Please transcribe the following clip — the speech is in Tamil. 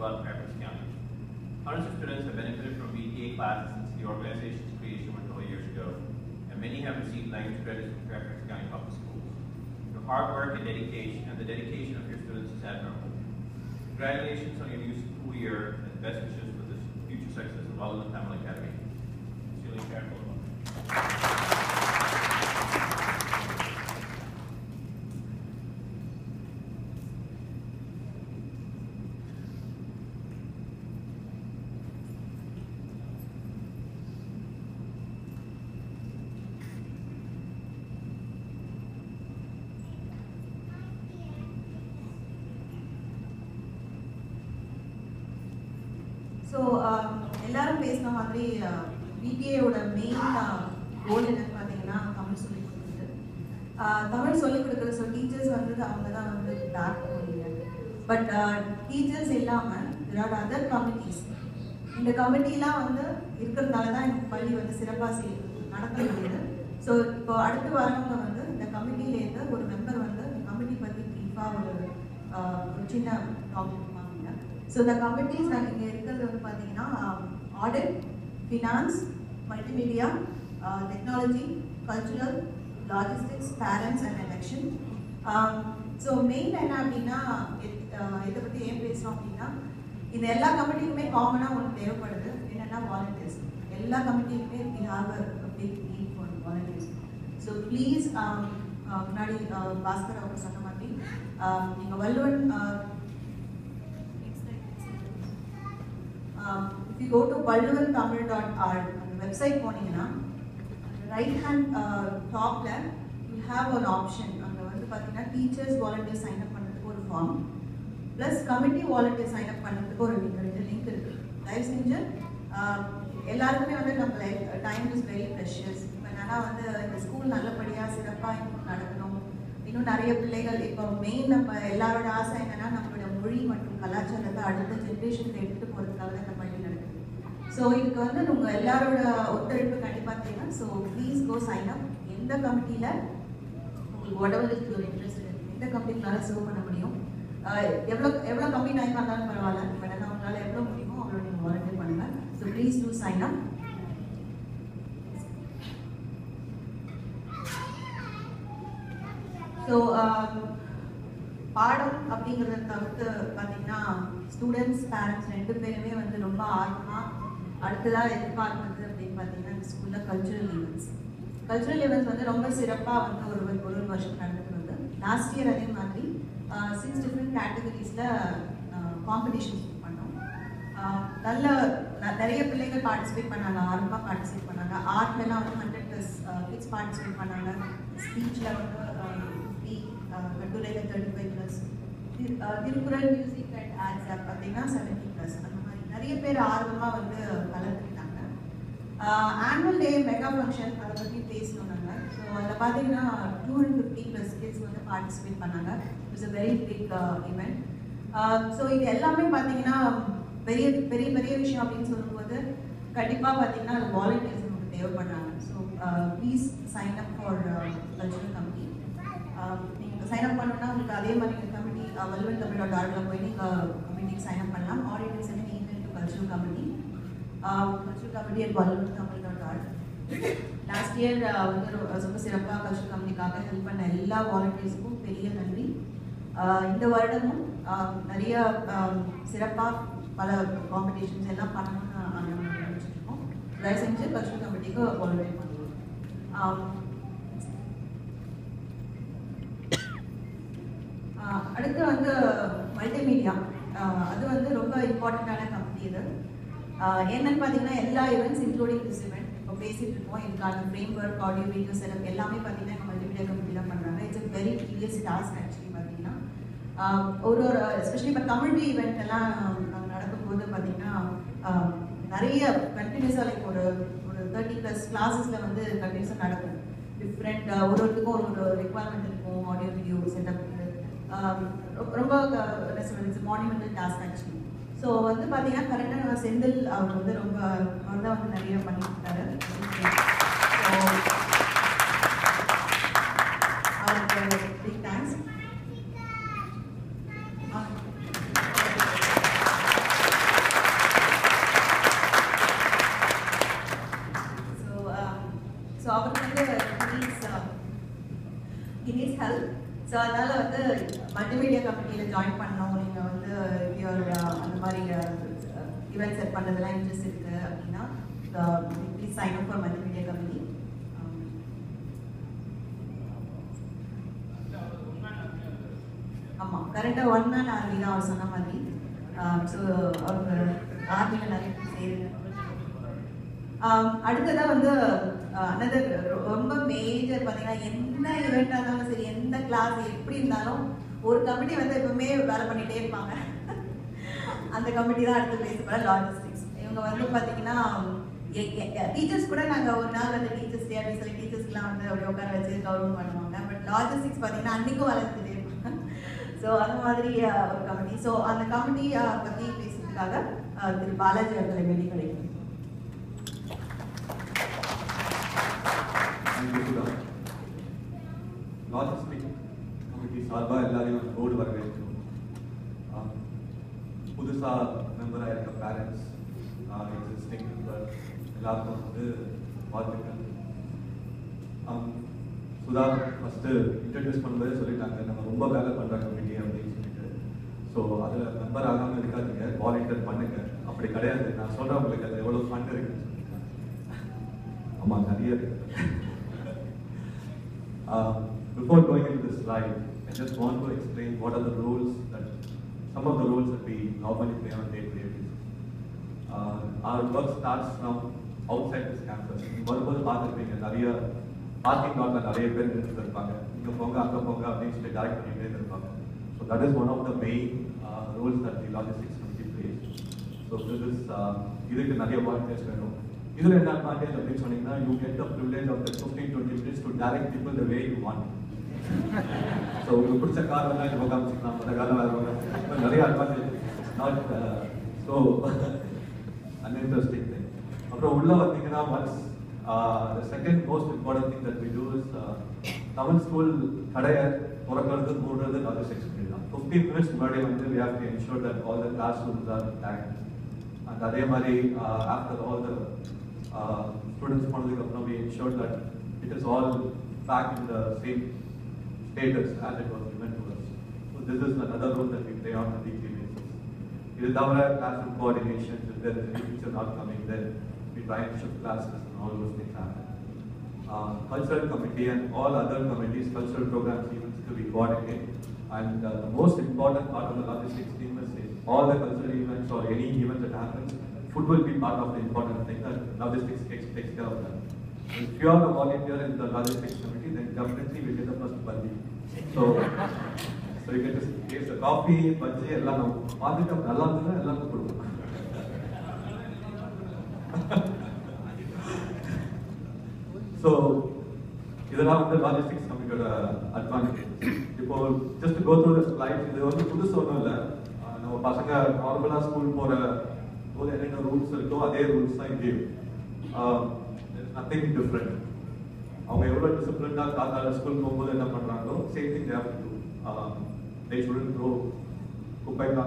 throughout Fairfax County. Hundreds of students have benefited from VTA classes since the organization's creation over 12 years ago, and many have received language credits from Fairfax County Public Schools. Your hard work and dedication, and the dedication of your students is admirable. Congratulations on your new school year, and best wishes for the future success of Oliver Tamil Academy. Sincerely, Karen Bullock. So எல்லாரும் பேசின மாதிரி பிடிஏவோட மெயின் கோல் என்னன்னு பார்த்தீங்கன்னா தமிழ் சொல்லிக் கொடுக்குறது ஆஹ் தமிழ் சொல்லிக் கொடுக்குறது ஸோ டீச்சர்ஸ் வந்து அவங்க தான் வந்து பேக் போனீங்க பட் டீச்சர்ஸ் இல்லாமல் there அதர் கமிட்டிஸ் இந்த கமிட்டிலாம் வந்து இருக்கிறதுனால தான் இந்த பள்ளி வந்து சிறப்பாக செய் நடத்த முடியுது ஸோ இப்போ அடுத்து வரவங்க வந்து இந்த கமிட்டியிலேருந்து ஒரு மெம்பர் வந்து இந்த கமிட்டி பற்றி ப்ரீஃபாக ஒரு ஆஹ் ஒரு சின்ன டாபிக் வாங்கிங்க ஸோ இந்த கமிட்டிஸ் நாங்கள் இங்கே இருக்கிறது வந்து பார்த்தீங்கன்னா audit finance multimedia technology cultural logistics parents and election so main என்ன அப்படின்னா எத்- ஆஹ் இதை பற்றி ஏன் பேசுகிறோம் அப்படின்னா இந்த எல்லா கமிட்டிக்குமே காமனாக ஒன்று தேவைப்படுது என்னென்னா வாலண்டியர்ஸ் எல்லா கமிட்டிக்குமே we have a big need for volunteers so please முன்னாடி ஆஹ் பாஸ்கர் அவங்க சொன்ன மாதிரி நீங்கள் Valluvan if you go to Valluvan Tamil dot org அந்த வெப்சைட் போனீங்கன்னா ரைட் ஹேண்ட் டாப்பில் யூ ஹாவ் ஒரு ஆப்ஷன் அங்கே வந்து பார்த்தீங்கன்னா டீச்சர்ஸ் வாலண்டியர் சைன் அப் பண்ணுறதுக்கு ஒரு form plus committee volunteer sign up பண்ணுறதுக்கு ஒரு லிங்க் ரெண்டு லிங்க் இருக்குது தயவு செஞ்சு ஆஹ், எல்லாருக்குமே வந்து நம்ம life time is very precious இப்போ என்னன்னா வந்து இந்த ஸ்கூல் நல்லபடியாக சிறப்பாக இன்னும் நடக்கணும் இன்னும் நிறைய பிள்ளைகள் இப்போ மெயின் நம்ம எல்லாரோட ஆசை என்னன்னா நம்மளோட மொழி மற்றும் கலாச்சாரத்தை அடுத்த ஜென்ரேஷனுக்கு எடுத்துகிட்டு போகிறதுக்காக தான் இந்த பள்ளி நடக்குது ஸோ இதுக்கு வந்து உங்கள் எல்லாரோட ஒத்துழைப்பு கண்டிப்பாக தேவை so please go sign up எந்த கமிட்டியில் உங்களுக்கு உடம்புல ஒரு இன்ட்ரெஸ்ட் எந்த கம்பெனினால சர்வ் பண்ண முடியும் ஆஹ் எவ்வளோ எவ்வளோ கம்மி டைம் இருந்தாலும் பரவாயில்ல பட் ஆனால் உங்களால் எவ்வளோ முடியுமோ அவ்வளோ நீங்கள் வாலண்டியர் பண்ணுங்க so please do sign up so பாடம் அப்படிங்கிறத தவிர்த்து பார்த்தீங்கன்னா ஸ்டூடெண்ட்ஸ் பேரண்ட்ஸ் ரெண்டு பேருமே வந்து ரொம்ப ஆர்வமாக அடுத்ததாக எதிர்பார்க்குறது அப்படின்னு பார்த்தீங்கன்னா இந்த ஸ்கூலில் கல்ச்சுரல் ஈவெண்ட்ஸ் கல்ச்சுரல் ஈவெண்ட்ஸ் வந்து ரொம்ப சிறப்பாக வந்து ஒரு ஒரு ஒரு வருஷம் நடந்துட்டு வருது லாஸ்ட் இயர் அதே மாதிரி சிக்ஸ் டிஃப்ரெண்ட் கேட்டகரிஸில் காம்படிஷன்ஸ் பண்ணோம் ஆஹ் நல்ல ந- நிறைய பிள்ளைகள் பார்ட்டிசிபேட் பண்ணாங்க ஆர்வமாக பார்ட்டிசிபேட் பண்ணாங்க ஆர்ட்லலாம் வந்து ஹண்ட்ரட் ப்ளஸ் கிட்ஸ் பார்ட்டிசிபேட் பண்ணாங்க ஸ்பீச்சில் வந்து ஃபிஃப்டி கட்டுரையில் thirty five plus Thirukkural music and arts பார்த்தீங்கன்னா செவன்ட்டி ப்ளஸ் அந்த மாதிரி நிறைய பேர் ஆர்வமாக வந்து கலந்துக்கிட்டாங்க ஆனுவல் டே மெகா ஃபங்க்ஷன் அதை பற்றி பேசணும் நாங்கள் ஸோ அதில் பார்த்தீங்கன்னா two hundred fifty plus kids வந்து பார்ட்டிசிபேட் பண்ணாங்க it's a very big event so இது எல்லாமே பார்த்தீங்கன்னா பெரிய பெரிய பெரிய விஷயம் அப்படின்னு சொல்லும்போது கண்டிப்பாக பார்த்தீங்கன்னா அது வாலண்டியர்ஸ் நமக்கு தேவைப்படுறாங்க so please sign up for cultural committee நீங்கள் சைன் அப் பண்ணணும்னா உங்களுக்கு அதே மாதிரி நீங்கள் கமிட்டி வல்வன் தமிழ் டாட் ஆர்டில் போய் நீங்கள் கமிட்டிக்கு சைன் அப் பண்ணலாம் or it is email to cultural committee cultural committee at Valluvan Tamil dot org last year வந்து ரொ- ரொம்ப சிறப்பாக கல்ச்சுரல் கமிட்டிக்காக ஹெல்ப் பண்ண எல்லா வாலண்டியர்ஸுக்கும் பெரிய நன்றி ஆஹ் இந்த வருடமும் ஆஹ் நிறைய சிறப்பாக பல காம்படிஷன்ஸ் எல்லாம் பண்ணணும்னு நாங்கள் நினச்சிருக்கோம் தயவு செஞ்சு கல்ச்சுரல் கமிட்டிக்கு வாலண்டியர் பண்ணுவோம் ஆம், ஆஹ் அடுத்து வந்து மல்டிமீடியா அது வந்து ரொம்ப இம்பார்ட்டண்ட்டான கம்பெனி இது ஆஹ் என்னன்னு பார்த்தீங்கன்னா எல்லா ஈவெண்ட்ஸ் இன்க்ளூடிங் திஸ் ஈவெண்ட் இப்போ பேசிட்டு இருக்கோம் இதுக்கான framework audio video select எல்லாமே பார்த்தீங்கன்னா எங்கள் மல்டிமீடியா கம்பெனி தான் பண்ணுறாங்க it's a very glorious task actually பார்த்தீங்கன்னா ஆஹ் ஒரு ஒரு எஸ்பெஷலி இப்போ தமிழ் ஈவெண்ட் எல்லாம் நாங்கள் நடக்கும்போது பார்த்தீங்கன்னா ஆஹ் நிறைய கண்டினியூஸாக லைக் ஒரு ஒரு தேர்ட்டி ப்ளஸ் கிளாஸஸில் வந்து கண்டினியூஸாக நடக்கும் டிஃப்ரெண்ட் ஒரு ஒருத்துக்கும் ஒரு ஒரு ரெக்குவயர்மெண்ட் இருக்கும் ஆடியோ வீடியோ செட்டப் ரொம்ப என்ன சொல்றது மானிமெண்டல் டாஸ்க் ஆக்சுவலி ஸோ வந்து பார்த்தீங்கன்னா கரெக்டாக நம்ம செந்தில் அவர் வந்து ரொம்ப அவர் தான் வந்து நிறைய பண்ணிட்டு இருக்காரு ஸோ அவருக்கு பிக் தேங்க்ஸ் கமிட்டியில் ஜாயின் பண்ணணும் நீங்கள் வந்து your, uh, அந்த மாதிரி ஈவெண்ட் செட் பண்ணுறதுலாம் இன்ட்ரெஸ்ட் இருக்குது அப்படின்னா please sign up for multimedia committee ஆமாம் கரெக்டாக ஒன் மேன் ஆர்மி தான் அவர் சொன்ன மாதிரி ஸோ அவங்க ஆர்மியில் நிறைய பேர் சேருங்க ஆம், அடுத்ததா வந்து அனதர் ரொம்ப மேஜர் பார்த்தீங்கன்னா எந்த ஈவெண்ட்டாக இருந்தாலும் சரி எந்த கிளாஸ் எப்படி இருந்தாலும் ஒரு கமிட்டி வந்து எப்பவுமே வேலை பண்ணிட்டே இருப்பாங்க அந்த கமிட்டி தான் அடுத்து பேச போகிற லாஜிஸ்டிக்ஸ் இவங்க வந்து பார்த்தீங்கன்னா டீச்சர்ஸ் கூட நாங்கள் ஒரு நாள் வந்து டீச்சர்ஸ் டே அப்படின்னு சொல்லி டீச்சர்ஸ்க்குலாம் வந்து அப்படியே உட்கார வச்சு கௌரவம் பண்ணுவாங்க பட் லாஜிஸ்டிக்ஸ் பார்த்தீங்கன்னா அன்னைக்கும் வளர்த்துட்டே இருப்பாங்க ஸோ அந்த மாதிரி அஹ், ஒரு கமிட்டி ஸோ அந்த கமிட்டி பற்றி பேசுறதுக்காக அஹ், திரு பாலாஜி அவர்களை வேண்டி கிடைக்கும் லாஜிஸ்டிக் கமிட்டி சார்பாக எல்லாரையும் ரோடு வரவேற்கும் புதுசாக மெம்பராக இருக்க பேரண்ட்ஸ் எக்ஸிஸ்டிங் மெம்பர் எல்லாருக்கும் வந்து வாழ்த்துக்கள் ஆம், சுதா ஃபஸ்ட்டு இன்ட்ரடியூஸ் பண்ணும்போதே சொல்லிட்டாங்க நம்ம ரொம்ப வேலை பண்ணுற கமிட்டி அப்படின்னு சொல்லிட்டு ஸோ அதில் மெம்பர் ஆகாமல் இருக்காதீங்க வாலண்டியர் பண்ணுங்க அப்படி கிடையாது நான் சொல்கிறேன் உங்களுக்கு அது எவ்வளோ ஃபண்ட் இருக்குன்னு சொல்லிட்டு ஆமாம் நிறைய இருக்கு Uh, before going into the slide, I just want to explain what are the rules that some of the rules that we normally play on a day-to-day basis. Uh, our work starts from outside this campus. வரும்போது பார்த்துருப்பீங்க நிறைய பார்க்கிங் லாட்ல நிறைய பேர் நின்றுட்டு இருப்பாங்க இங்க போங்க அங்க போங்க அப்படின்னு சொல்லி டைரக்ட் பண்ணிட்டே இருப்பாங்க so that is one of the main roles that the logistics committee plays so this is இதுக்கு நிறைய வாலண்டியர்ஸ் வேணும் இதுல என்ன அட்வான்டேஜ் அப்படின்னு சொன்னீங்கன்னா you get the privilege of the fifteen twenty minutes to direct people the way you want so உங்களுக்கு பிடிச்ச கார் வேணா இப்போ காமிச்சிக்கலாம் அந்த கார் வேறு வேணும் நிறைய advantage not so uninteresting thing அப்புறம் உள்ள வந்தீங்கன்னா once the second most important thing that we do is Tamil school கடையை திறக்கிறது மூடுறது லாஜிஸ்டிக்ஸ் பண்ணி தான் ஃபிஃப்டீன் மினிட்ஸ் முன்னாடி வந்து we have to ensure that all the class rooms are tank and அதே மாதிரி ஆஃப்டர் ஆல் த ஸ்டூடெண்ட்ஸ் போனதுக்கு அப்புறம் we ensure that it is all back in the same status as it was given to us. So this is another role that we play on a weekly basis. It is our classroom coordination, if there is any teacher not coming, then we try and shift classes and all those things happen. Uh, cultural committee and all other committees, cultural programs, events to be coordinated. And uh, the most important part of the logistics team is is all the cultural events or any event that happens, food will be part of the important thing that logistics takes, takes care of that. If you are a volunteer in the logistics committee, then definitely we get the first budget. So, so you get to taste the coffee, budget, எல்லாம் நம்ம பார்த்துட்டு அப்ப நல்லா இருந்ததுன்னா எல்லாமே கொடுப்போம். So, இதெல்லாம் வந்து லாஜிஸ்டிக்ஸ் கமிட்டியோட அட்வான்டேஜ் இப்போ just go through the slides இது வந்து புதுசு ஒன்றும் இல்லை நம்ம பசங்க நார்மலாக ஸ்கூல் போகிற போது என்னென்ன ரூல்ஸ் இருக்கோ அதே ரூல்ஸ் தான் இங்கேயும் நத்திங் டிஃப்ரெண்ட் அவங்க எவ்வளோ டிசிப்ளின்டாக காத்தால ஸ்கூல் போகும்போது என்ன பண்ணுறாங்களோ same thing they do they shouldn't throw குப்பை